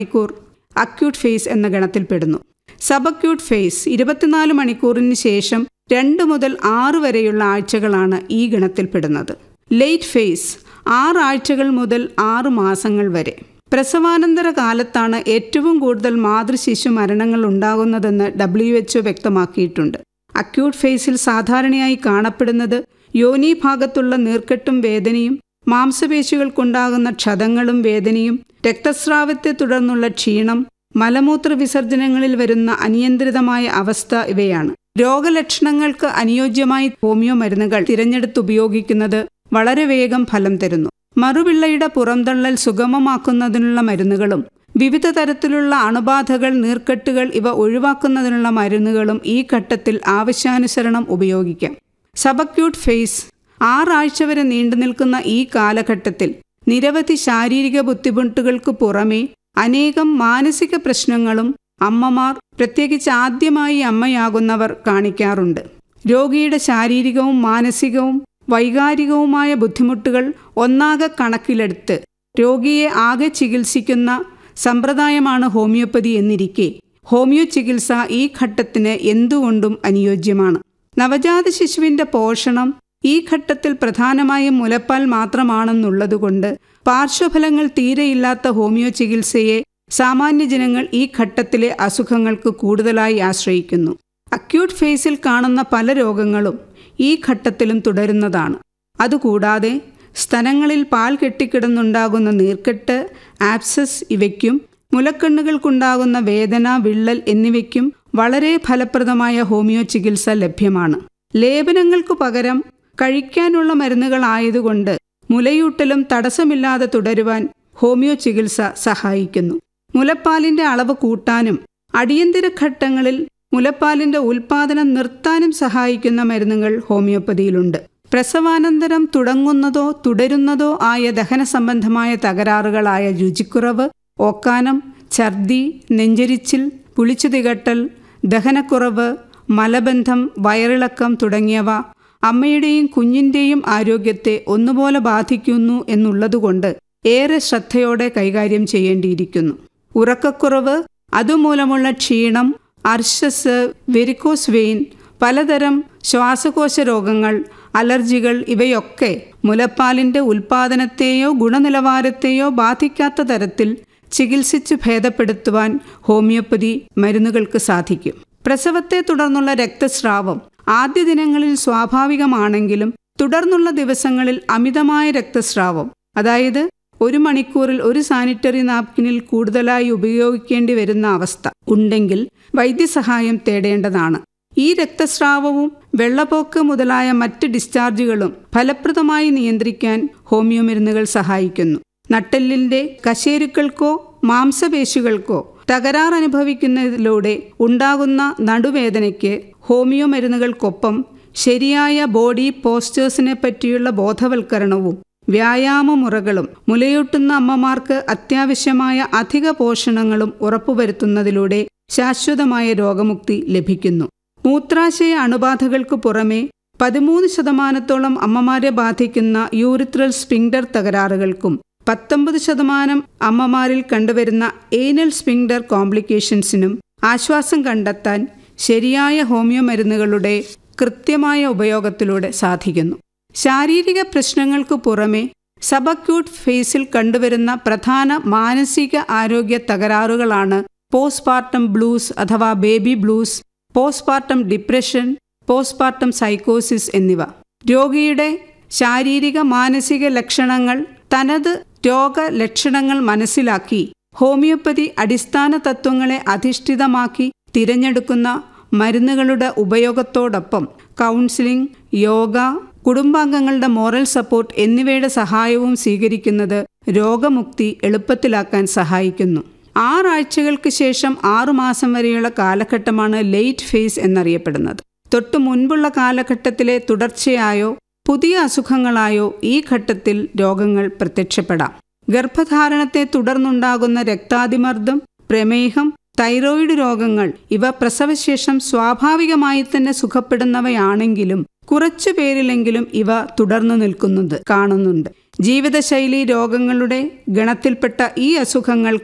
മണിക്കൂർ acute phase എന്ന ഗണത്തിൽപ്പെടുന്നു subacute face ഇരുപത്തിനാല് മണിക്കൂറിന് ശേഷം രണ്ട് മുതൽ ആറ് വരെയുള്ള ആഴ്ചകളാണ് ഈ ഗണത്തിൽപ്പെടുന്നത് ലേറ്റ് ഫേസ് ആറ് ആഴ്ചകൾ മുതൽ ആറ് മാസങ്ങൾ വരെ പ്രസവാനന്തര കാലത്താണ് ഏറ്റവും കൂടുതൽ മാതൃശിശു മരണങ്ങൾ ഉണ്ടാകുന്നതെന്ന് ഡബ്ല്യു എച്ച്ഒ വ്യക്തമാക്കിയിട്ടുണ്ട് അക്യൂട്ട് ഫേസിൽ സാധാരണയായി കാണപ്പെടുന്നത് യോനി ഭാഗത്തുള്ള നീർക്കെട്ടും വേദനയും മാംസപേശികൾക്കുണ്ടാകുന്ന ക്ഷതങ്ങളും വേദനയും രക്തസ്രാവത്തെ തുടർന്നുള്ള ക്ഷീണം മലമൂത്ര വിസർജനങ്ങളിൽ വരുന്ന അനിയന്ത്രിതമായ അവസ്ഥ ഇവയാണ് രോഗലക്ഷണങ്ങൾക്ക് അനുയോജ്യമായി ഹോമിയോ മരുന്നുകൾ തിരഞ്ഞെടുത്തുപയോഗിക്കുന്നത് വളരെ വേഗം ഫലം തരുന്നു മറുപിള്ളയുടെ പുറംതള്ളൽ സുഗമമാക്കുന്നതിനുള്ള മരുന്നുകളും വിവിധ തരത്തിലുള്ള അണുബാധകൾ നീർക്കെട്ടുകൾ ഇവ ഒഴിവാക്കുന്നതിനുള്ള മരുന്നുകളും ഈ ഘട്ടത്തിൽ ആവശ്യാനുസരണം ഉപയോഗിക്കാം സബക്യൂട്ട് ഫേസ് ആറാഴ്ച വരെ നീണ്ടു നിൽക്കുന്ന ഈ കാലഘട്ടത്തിൽ നിരവധി ശാരീരിക ബുദ്ധിമുട്ടുകൾക്ക് പുറമെ അനേകം മാനസിക പ്രശ്നങ്ങളും അമ്മമാർ പ്രത്യേകിച്ച് ആദ്യമായി അമ്മയാകുന്നവർ കാണിക്കാറുണ്ട് രോഗിയുടെ ശാരീരികവും മാനസികവും വൈകാരികവുമായ ബുദ്ധിമുട്ടുകൾ ഒന്നാകെ കണക്കിലെടുത്ത് രോഗിയെ ആകെ ചികിത്സിക്കുന്ന സമ്പ്രദായമാണ് ഹോമിയോപ്പതി എന്നിരിക്കെ ഹോമിയോ ചികിത്സ ഈ ഘട്ടത്തിന് എന്തുകൊണ്ടും അനുയോജ്യമാണ് നവജാത ശിശുവിന്റെ പോഷണം ഈ ഘട്ടത്തിൽ പ്രധാനമായും മുലപ്പാൽ മാത്രമാണെന്നുള്ളതുകൊണ്ട് പാർശ്വഫലങ്ങൾ തീരെയില്ലാത്ത ഹോമിയോ ചികിത്സയെ സാമാന്യ ജനങ്ങൾ ഈ ഘട്ടത്തിലെ അസുഖങ്ങൾക്ക് കൂടുതലായി ആശ്രയിക്കുന്നു അക്യൂട്ട് ഫേസിൽ കാണുന്ന പല രോഗങ്ങളും ഈ ഘട്ടത്തിലും തുടരുന്നതാണ് അതുകൂടാതെ സ്തനങ്ങളിൽ പാൽ കെട്ടിക്കിടന്നുണ്ടാകുന്ന നീർക്കെട്ട് ആപ്സസ് ഇവയ്ക്കും മുലക്കണ്ണുകൾക്കുണ്ടാകുന്ന വേദന വിള്ളൽ എന്നിവയ്ക്കും വളരെ ഫലപ്രദമായ ഹോമിയോ ചികിത്സ ലഭ്യമാണ് ലേപനങ്ങൾക്കു പകരം കഴിക്കാനുള്ള മരുന്നുകളായതുകൊണ്ട് മുലയൂട്ടലും തടസ്സമില്ലാതെ തുടരുവാൻ ഹോമിയോ ചികിത്സ സഹായിക്കുന്നു മുലപ്പാലിന്റെ അളവ് കൂട്ടാനും അടിയന്തര ഘട്ടങ്ങളിൽ മുലപ്പാലിന്റെ ഉൽപാദനം നിർത്താനും സഹായിക്കുന്ന മരുന്നുകൾ ഹോമിയോപ്പതിയിലുണ്ട് പ്രസവാനന്തരം തുടങ്ങുന്നതോ തുടരുന്നതോ ആയ ദഹന സംബന്ധമായ തകരാറുകളായ രുചിക്കുറവ് ഓക്കാനം ഛർദി നെഞ്ചരിച്ചിൽ പുളിച്ചു തികട്ടൽ ദഹനക്കുറവ് മലബന്ധം വയറിളക്കം തുടങ്ങിയവ അമ്മയുടെയും കുഞ്ഞിൻ്റെയും ആരോഗ്യത്തെ ഒന്നുപോലെ ബാധിക്കുന്നു എന്നുള്ളതുകൊണ്ട് ഏറെ ശ്രദ്ധയോടെ കൈകാര്യം ചെയ്യേണ്ടിയിരിക്കുന്നു ഉറക്കക്കുറവ് അതുമൂലമുള്ള ക്ഷീണം അർഷസ് വെരിക്കോസ് വെയിൻ പലതരം ശ്വാസകോശ രോഗങ്ങൾ അലർജികൾ ഇവയൊക്കെ മുലപ്പാലിന്റെ ഉൽപാദനത്തെയോ ഗുണനിലവാരത്തെയോ ബാധിക്കാത്ത തരത്തിൽ ചികിത്സിച്ച് ഭേദപ്പെടുത്തുവാൻ ഹോമിയോപ്പതി മരുന്നുകൾക്ക് സാധിക്കും പ്രസവത്തെ തുടർന്നുള്ള രക്തസ്രാവം ആദ്യ ദിനങ്ങളിൽ സ്വാഭാവികമാണെങ്കിലും തുടർന്നുള്ള ദിവസങ്ങളിൽ അമിതമായ രക്തസ്രാവം അതായത് ഒരു മണിക്കൂറിൽ ഒരു സാനിറ്ററി നാപ്കിനിൽ കൂടുതലായി ഉപയോഗിക്കേണ്ടി വരുന്ന അവസ്ഥ ഉണ്ടെങ്കിൽ വൈദ്യസഹായം തേടേണ്ടതാണ് ഈ രക്തസ്രാവവും വെള്ളപ്പോക്ക് മുതലായ മറ്റ് ഡിസ്ചാർജുകളും ഫലപ്രദമായി നിയന്ത്രിക്കാൻ ഹോമിയോ മരുന്നുകൾ സഹായിക്കുന്നു നട്ടെല്ലിന്റെ കശേരുക്കൾക്കോ മാംസപേശികൾക്കോ തകരാർ അനുഭവിക്കുന്നതിലൂടെ ഉണ്ടാകുന്ന നടുവേദനയ്ക്ക് ഹോമിയോ മരുന്നുകൾക്കൊപ്പം ശരിയായ ബോഡി പോസ്റ്റേഴ്സിനെ പറ്റിയുള്ള ബോധവൽക്കരണവും വ്യായാമമുറകളും മുലയൂട്ടുന്ന അമ്മമാർക്ക് അത്യാവശ്യമായ അധിക പോഷണങ്ങളും ഉറപ്പുവരുത്തുന്നതിലൂടെ ശാശ്വതമായ രോഗമുക്തി ലഭിക്കുന്നു മൂത്രാശയ അണുബാധകൾക്ക് പുറമെ പതിമൂന്ന് ശതമാനത്തോളം അമ്മമാരെ ബാധിക്കുന്ന യൂറിത്രൽ സ്പിങ്ഡർ തകരാറുകൾക്കും പത്തൊമ്പത് ശതമാനം അമ്മമാരിൽ കണ്ടുവരുന്ന ഏനൽ സ്പിങ്ഡർ കോംപ്ലിക്കേഷൻസിനും ആശ്വാസം കണ്ടെത്താൻ ശരിയായ ഹോമിയോ മരുന്നുകളുടെ കൃത്യമായ ഉപയോഗത്തിലൂടെ സാധിക്കുന്നു ശാരീരിക പ്രശ്നങ്ങൾക്ക് പുറമെ സബക്യൂട്ട് ഫേസിൽ കണ്ടുവരുന്ന പ്രധാന മാനസിക ആരോഗ്യ തകരാറുകളാണ് പോസ്റ്റ്പാർട്ടം ബ്ലൂസ് അഥവാ baby blues postpartum depression postpartum സൈക്കോസിസ് എന്നിവ രോഗിയുടെ ശാരീരിക മാനസിക ലക്ഷണങ്ങൾ തനത് രോഗലക്ഷണങ്ങൾ മനസ്സിലാക്കി ഹോമിയോപ്പതി അടിസ്ഥാന തത്വങ്ങളെ അധിഷ്ഠിതമാക്കി തിരഞ്ഞെടുക്കുന്ന മരുന്നുകളുടെ ഉപയോഗത്തോടൊപ്പം കൗൺസിലിംഗ് യോഗ കുടുംബാംഗങ്ങളുടെ മോറൽ സപ്പോർട്ട് എന്നിവയുടെ സഹായവും സ്വീകരിക്കുന്നത് രോഗമുക്തി എളുപ്പത്തിലാക്കാൻ സഹായിക്കുന്നു ആറാഴ്ചകൾക്ക് ശേഷം ആറുമാസം വരെയുള്ള കാലഘട്ടമാണ് ലേറ്റ് ഫേസ് എന്നറിയപ്പെടുന്നത് തൊട്ടു മുൻപുള്ള കാലഘട്ടത്തിലെ തുടർച്ചയായോ പുതിയ അസുഖങ്ങളായോ ഈ ഘട്ടത്തിൽ രോഗങ്ങൾ പ്രത്യക്ഷപ്പെടാം ഗർഭധാരണത്തെ തുടർന്നുണ്ടാകുന്ന രക്താതിമർദ്ദം പ്രമേഹം തൈറോയിഡ് രോഗങ്ങൾ ഇവ പ്രസവശേഷം സ്വാഭാവികമായി തന്നെ സുഖപ്പെടുന്നവയാണെങ്കിലും കുറച്ചു പേരിലെങ്കിലും ഇവ തുടർന്നു നിൽക്കുന്നത് കാണുന്നുണ്ട് ജീവിതശൈലി രോഗങ്ങളുടെ ഗണത്തിൽപ്പെട്ട ഈ അസുഖങ്ങൾക്ക്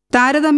താരതമ്യ